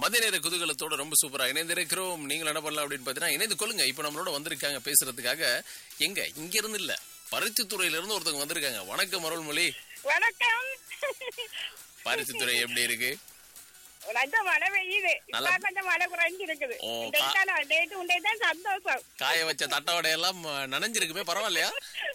மதிய நேர குதூகலத்தோட ரொம்ப சூப்பரா இணைந்திருக்கிறோம் நீங்கள் என்ன பண்ணலாம் அப்படின்னு பாத்தீங்கன்னா இணைந்து கொள்ளுங்க இப்ப நம்மளோட வந்திருக்காங்க பேசுறதுக்காக எங்க இங்க இருந்து இல்ல பருத்தித்துறையில இருந்து ஒருத்தவங்க வந்திருக்காங்க வணக்கம் அருள்மொழி வணக்கம் பருத்தித்துறை எப்படி இருக்கு நல்ல மழை பெய்யுது நல்ல- இப்ப கொஞ்சம் மழை குறைஞ்சு இருக்குது ஓ, இந்த இதான் டேட்டு உண்டே தான் சந்தோஷம் காய வச்ச தட்டவடை எல்லாம் அஹ், நனைஞ்சிருக்குமே பரவாயில்லையா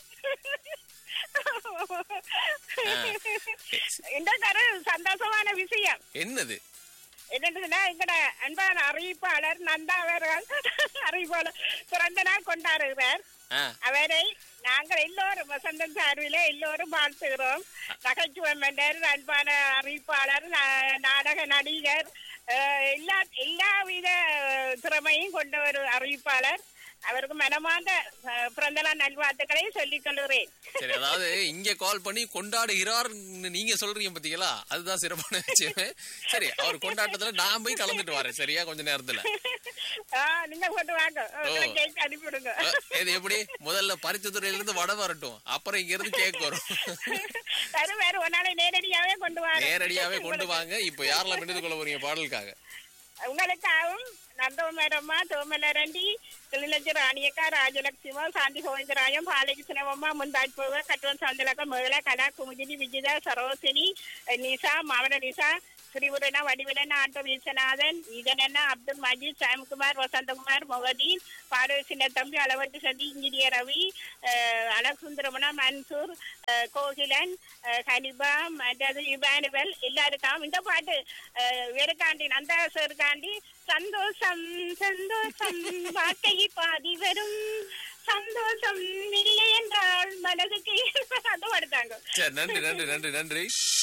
இந்த தர சந்தோஷமான விஷயம் என்னது என்னதுன்னா எங்கட அன்பான அறிவிப்பாளர் நந்தா அவர்கள் அறிவிப்பாளர் பிறந்த நாள் கொண்டாடுகிறார் ஆ, அவரை நாங்கள் எல்லோரும் வசந்தன் சார்பிலே எல்லோரும் வாழ்த்துகிறோம் நகைச்சுவை மன்னர் அன்பான அறிவிப்பாளர் நா- நாடக நடிகர் அஹ், எல்லா எல்லா வித திறமையும் கொண்ட ஒரு அறிவிப்பாளர் அவருக்கு மனமார்ந்த அஹ், பிறந்தநாள் நல்வாழ்த்துக்களை சொல்லிக் கொள்கிறேன் சரி அதாவது இங்க கால் பண்ணி கொண்டாடுகிறார் நீங்க சொல்றீங்க பாத்தீங்களா அதுதான் சிறப்பான விஷயம் சரி அவர் கொண்டாட்டத்துல நான் போய் கலந்துட்டு வரேன் சரியா கொஞ்ச நேரத்துல ஆ, நீங்க கொண்டு வாங்க ஓ. கேக் அனுப்பிவிடுங்க அஹ், இது எப்படி முதல்ல பருத்தித்துறையில இருந்து வடை வரட்டும் அப்புறம் இங்க இருந்து கேக் வரும் வேற வேற ஒரு நாளை நேரடியாவே கொண்டு வாங்க நேரடியாவே கொண்டு வாங்க இப்ப யாரெல்லாம் இணைந்து கொள்ள போறீங்க பாடலுக்காக உங்களுக்காகவும் நந்தோமரம்மா தோமலரண்டி கிளிநொச்சி ராணியக்கா ராஜலட்சுமோ சாந்தி கோவிந்தராயம் பாலகிருஷ்ணவம்மா முந்தாட்புவ கட்டுவன் சந்தலக்க மேல கலா குமுஜினி விஜிதா சரோசினி நிசா மாவன நிசா ஸ்ரீபுரனா வடிவிலனா ஆட்டோ விஸ்வநாதன் இதனண்ணா அப்துல் மஜீத் சாம்குமார் வசந்தகுமார் மொகதீன் பாடல் சின்ன தம்பி அளவட்டு சந்தி இன்ஜினியர் ரவி அஹ், அழகுசுந்தரமனா மன்சூர் அஹ், கோகிலன் அஹ், ஹனிபா மற்றது இவானுவல் எல்லாருக்காகவும் இந்த பாட்டு அஹ், வேறுக்காண்டி நந்தா சாருக்காண்டி சந்தோஷம் சந்தோஷம் வாழ்க்கை பாதி வரும் சந்தோஷம் இல்லை என்றால் மனதுக்கு அந்த பாடுத்தாங்க சரி நன்றி நன்றி நன்றி நன்றி